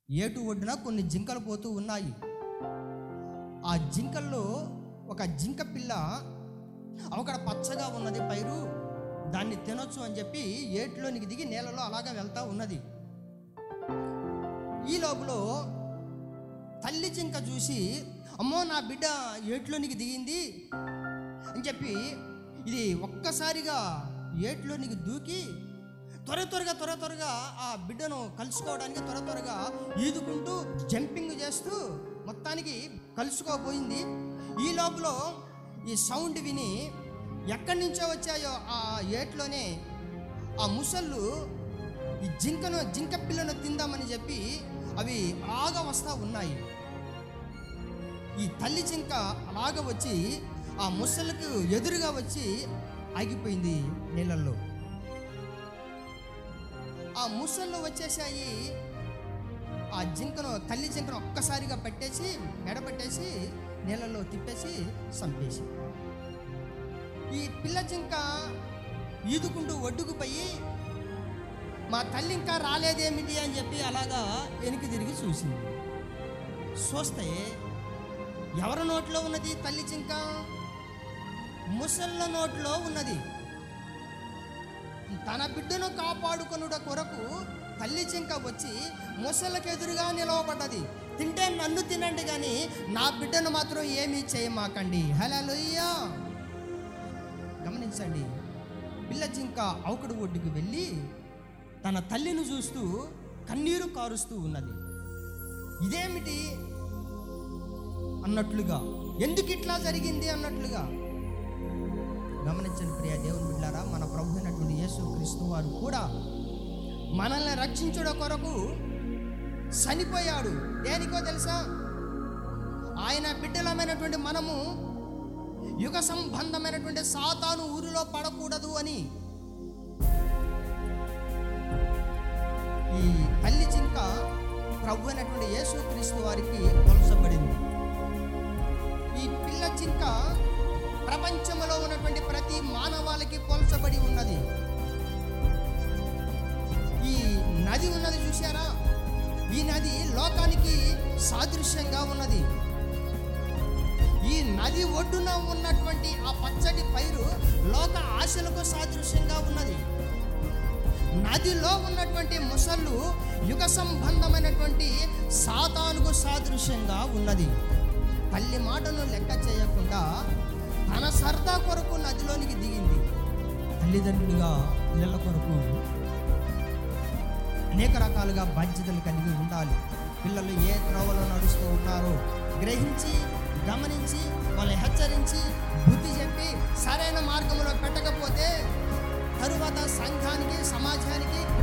ఏటు ఒడ్డున కొన్ని జింకలు పోతూ ఉన్నాయి ఆ జింకల్లో ఒక జింక పిల్ల అక్కడ పచ్చగా ఉన్నది పైరు దాన్ని తినొచ్చు అని చెప్పి ఏటిలోనికి దిగి నేలలో అలాగా వెళ్తా ఉన్నది ఈ లోపల తల్లి జింక చూసి అమ్మో నా బిడ్డ ఏట్లోనికి దిగింది అని చెప్పి ఇది ఒక్కసారిగా ఏట్లోనికి దూకి త్వర త్వరగా త్వర త్వరగా ఆ బిడ్డను కలుసుకోవడానికి త్వర త్వరగా ఈదుకుంటూ జంపింగ్ చేస్తూ మొత్తానికి కలుసుకోబోయింది ఈ లోపల ఈ సౌండ్ విని ఎక్కడి నుంచో వచ్చాయో ఆ ఏట్లోనే ఆ ముసళ్ళు ఈ జింకను జింక పిల్లను తిందామని చెప్పి అవి అలాగా వస్తూ ఉన్నాయి ఈ తల్లి జింక అలాగ వచ్చి ఆ ముసళ్ళకు ఎదురుగా వచ్చి ఆగిపోయింది నీళ్ళల్లో ఆ ముసళ్ళు వచ్చేసాయి ఆ జింకను తల్లి జింకను ఒక్కసారిగా పట్టేసి మెడపట్టేసి నీళ్ళలో తిప్పేసి చంపేసి ఈ పిల్ల జింక ఈదుకుంటూ ఒడ్డుకు పోయి మా తల్లి ఇంకా రాలేదేమిటి అని చెప్పి అలాగా వెనక్కి తిరిగి చూసింది చూస్తే ఎవరి నోట్లో ఉన్నది తల్లి జింక ముసళ్ళ నోట్లో ఉన్నది తన బిడ్డను కాపాడుకొనుట కొరకు తల్లి జింక వచ్చి ముసళ్ళకి ఎదురుగా నిలవబడ్డది తింటే నన్ను తినండి కానీ నా బిడ్డను మాత్రం ఏమీ చేయమాకండి హలోయ్యా గమనించండి పిల్ల జింక అవుకడు ఒడ్డుకు వెళ్ళి తన తల్లిని చూస్తూ కన్నీరు కారుస్తూ ఉన్నది ఇదేమిటి అన్నట్లుగా ఎందుకు ఇట్లా జరిగింది అన్నట్లుగా గమనించండి ప్రియ దేవుని బిడ్డారా మన ప్రభు అయినటువంటి యేసు క్రీస్తు వారు కూడా మనల్ని రక్షించడం కొరకు చనిపోయాడు దేనికో తెలుసా ఆయన బిడ్డలమైనటువంటి మనము యుగ సంబంధమైనటువంటి సాతాను ఊరిలో పడకూడదు అని ఈ తల్లి జింక ప్రభు అయినటువంటి యేసు క్రీస్తు వారికి కొలసబడింది ఈ పిల్ల జింక ప్రపంచంలో ఉన్నటువంటి ప్రతి మానవాళికి పోల్చబడి ఉన్నది ఈ నది ఉన్నది చూసారా ఈ నది లోకానికి సాదృశ్యంగా ఉన్నది ఈ నది ఒడ్డున ఉన్నటువంటి ఆ పచ్చడి పైరు లోక ఆశలకు సాదృశ్యంగా ఉన్నది నదిలో ఉన్నటువంటి ముసళ్ళు యుగ సంబంధమైనటువంటి సాతానుకు సాదృశ్యంగా ఉన్నది తల్లి మాటను లెక్క చేయకుండా తన సరదా కొరకు నదిలోనికి దిగింది తల్లిదండ్రులుగా పిల్లల కొరకు అనేక రకాలుగా బాధ్యతలు కలిగి ఉండాలి పిల్లలు ఏ త్రోవలో నడుస్తూ ఉన్నారో గ్రహించి గమనించి వాళ్ళని హెచ్చరించి బుద్ధి చెప్పి సరైన మార్గంలో పెట్టకపోతే తరువాత సంఘానికి సమాజానికి